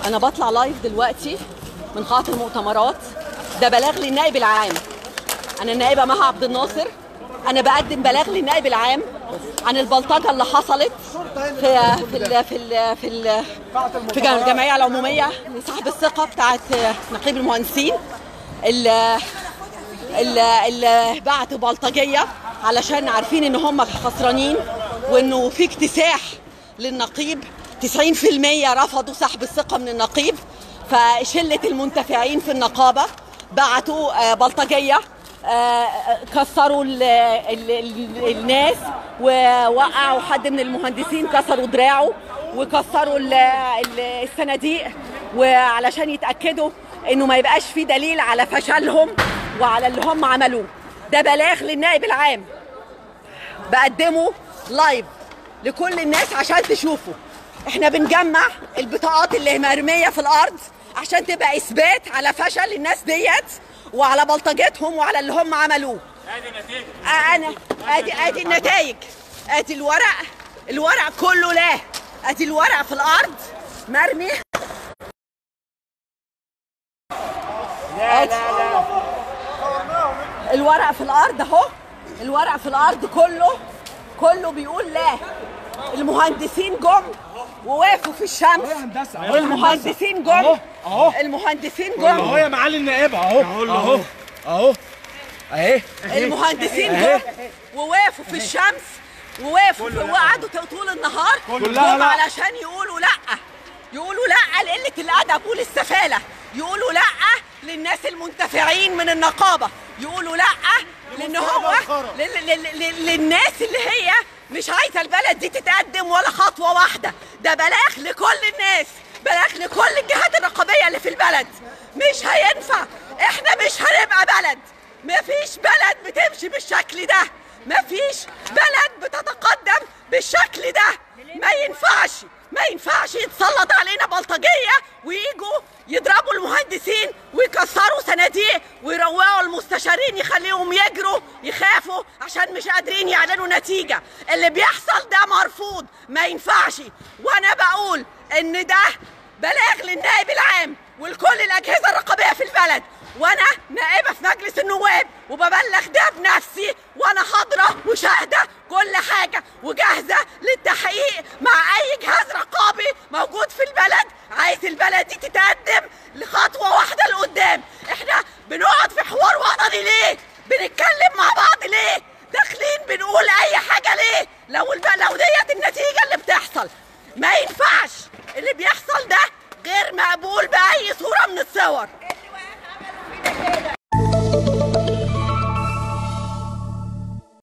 انا بطلع لايف دلوقتي من قاعه المؤتمرات ده بلاغ للنائب العام انا النائبه مها عبد الناصر انا بقدم بلاغ للنائب العام عن البلطجه اللي حصلت في في ال في ال في ال في الجمعيه العموميه لسحب الثقه بتاعت نقيب المهندسين اللي اللي بعتوا بلطجيه علشان عارفين ان هم خسرانين وانه في اكتساح للنقيب 90% رفضوا سحب الثقه من النقيب فشله المنتفعين في النقابه بعتوا بلطجيه كسروا ال ال ال الناس ووقعوا حد من المهندسين كسروا دراعه وكسروا الصناديق وعلشان يتاكدوا انه ما يبقاش في دليل على فشلهم وعلى اللي هم عملوه ده بلاغ للنائب العام بقدمه لايف لكل الناس عشان تشوفوا احنا بنجمع البطاقات اللي مرميه في الارض عشان تبقى اثبات على فشل الناس ديت وعلى بلطجتهم وعلى اللي هم عملوه ادي النتيجه انا ادي ادي النتائج ادي الورق الورق كله لا ادي الورق في الارض مرمي لا لا لا الورق في الارض اهو الورق في الارض كله كله بيقول لا المهندسين جم ووقفوا في الشمس هندسه المهندسين جم أهو، أهو. المهندسين اهو جم يا معالي النائبه اهو اهو اهو اهي المهندسين أهي. جم ووقفوا في الشمس ووقفوا في وقعدوا طول النهار كلها جم لا. علشان يقولوا لا يقولوا لا لقله الادب وللسفاله يقولوا لا للناس المنتفعين من النقابه يقولوا لا لان هو لل- لل- لل- للناس اللي هي مش عايزه البلد دي تتقدم ولا خطوه واحده ده بلاغ لكل الناس بلاغ لكل الجهات الرقابيه اللي في البلد مش هينفع احنا مش هنبقى بلد مفيش بلد بتمشي بالشكل ده مفيش بلد بتتقدم بالشكل ده ما ينفعش ما ينفعش يتسلط علينا بلطجيه ويجوا يضربوا المهندسين ويكسروا صناديق ويروقوا المستشارين يخليهم يجروا يخافوا عشان مش قادرين يعلنوا نتيجه اللي بيحصل ده مرفوض ما ينفعش وانا بقول ان ده بلاغ للنائب العام ولكل الاجهزه الرقابيه في البلد وانا نائبه في مجلس النواب وببلغ ده بنفسي وانا حاضره وشاهده كل حاجه وجاهزه للتحقيق مع اي جهاز رقابي موجود في البلد عايز البلد دي تتقدم لخطوه واحده لقدام احنا بنقعد في حوار وطني ليه بنتكلم مع بعض ليه داخلين بنقول اي حاجه ليه لو الب... لو ديت النتيجه اللي بتحصل ما ينفعش اللي بيحصل ده غير مقبول باي صوره من الصور